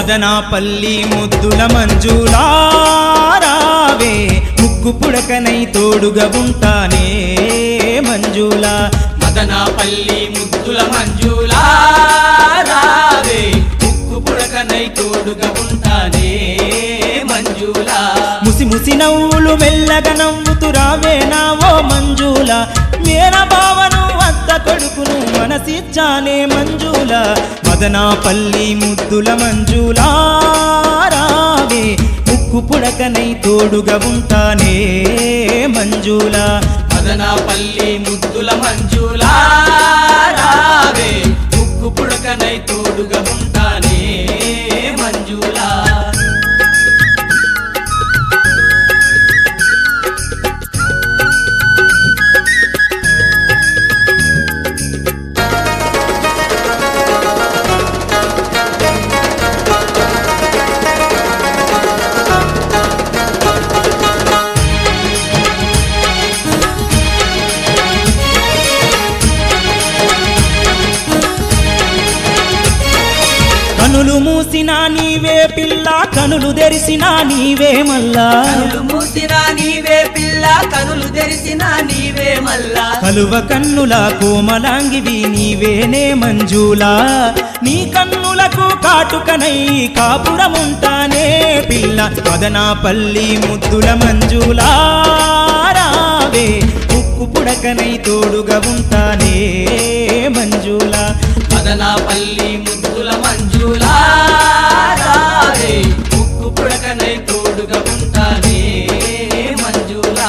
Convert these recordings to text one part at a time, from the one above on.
మదనాపల్లి ముద్దుల మంజులారావే ముక్కు పుడకనై తోడుగా ఉంటానే మంజులా మదనాపల్లి ముద్దుల మంజులా రావే ముక్కు పుడకనై తోడుగా ఉంటానే మంజులా ముసి ముసి నవ్వులు మెల్లగా నవ్వుతూ రావేనా ఓ మంజుల మేన భావను అత్త కొడుకును మనసిచ్చానే మంజుల మదనాపల్లి ముద్దుల మంజులా రావే ముక్కు పుడకనై తోడుగా ఉంటానే మంజుల మదనాపల్లి ముద్దుల మంజులా రావే ముక్కు పుడకనై తోడుగా ఉంటానే మంజులా కనులు మూసినా నీవే పిల్ల కనులు తెరిసినా నీవే మల్లా కనులు మూసినా నీవే పిల్ల కనులు తెరిసినా నీవే మల్లా కలువ కన్నుల కోమలాంగివి నీవేనే మంజులా నీ కన్నులకు కాటుకనై కాపురముంటానే పిల్ల మదనాపల్లి ముద్దుల మంజులా రావే ఉక్కు పుడకనై తోడుగా ఉంటానే మంజులా మదనాపల్లి ముద్దుల మంజులా రావే ముక్కు పుడకనై తోడుగా ఉంటానే మంజులా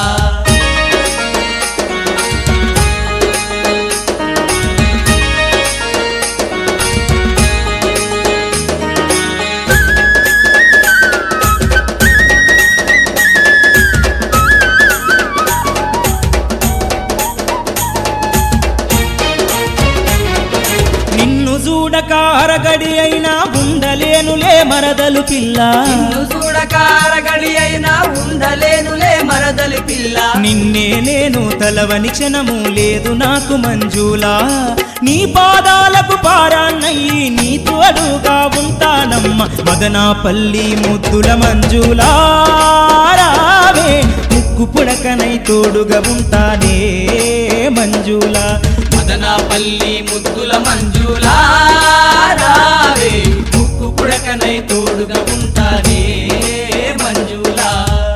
నిన్ను చూడక అరగడి అయినా ఉండలేనులే మరదలు పిల్ల నిన్ను చూడకారగడి అయినా ఉండలేనులే మరదలి పిల్ల నిన్నే నేను తలవని క్షణము లేదు నాకు మంజులా నీ పాదాలకు పారాన్నయ్యి నీ తోడుగా ఉంటానమ్మ మదనాపల్లి ముద్దుల మంజులా రావే ముక్కు పుడకనై తోడుగా ఉంటానే మంజులా మదనాపల్లి ముద్దుల మంజులా రావే ముక్కు పుడకనై తోడుగా ఉంటానే మంజులా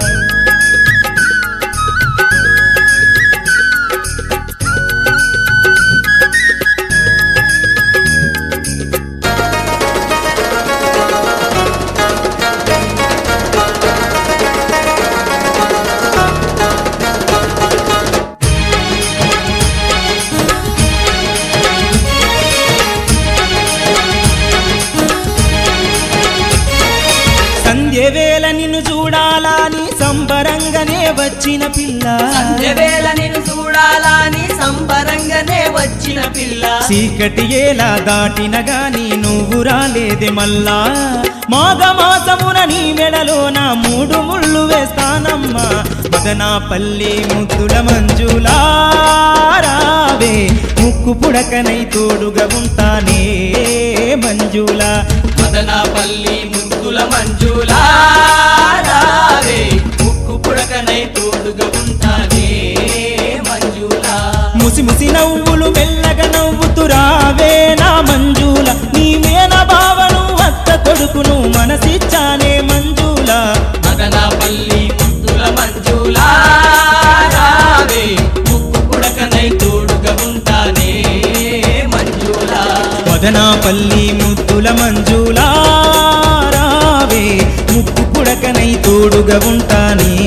సంధ్య వేళ నిన్ను చూడాలని సంబరంగానే వచ్చిన పిల్ల సంధ్యవేళ నిన్ను చూడాలని సంబరంగానే వచ్చిన పిల్ల చీకటి ఏలా దాటిన గాని నువ్వు రాలేదే మల్లా మాఘమాసమున నీ మెడలో నా మూడు ముళ్ళు వేస్తానమ్మా మదనాపల్లి ముద్దుల మంజులా రావే ముక్కు పుడకనై తోడుగా ఉంటానే మంజులా మదనాపల్లి ముద్దుల మంజులా రావే ముక్కు పుడకనై తోడుగా ఉంటానే మంజులా ముసి ముసి నవ్వులు మెల్లగా నవ్వుతూ రావే నా మంజుల నీ మేన భావను అత్త కొడుకును మనసిచ్చానే మంజుల మదనాపల్లి ముద్దుల మంజులా రావే ముక్కు పుడకనై తోడుగా ఉంటానే మంజులా మదనాపల్లి ముద్దుల మంజులా రావే ముక్కు పుడకనై తోడుగా ఉంటానే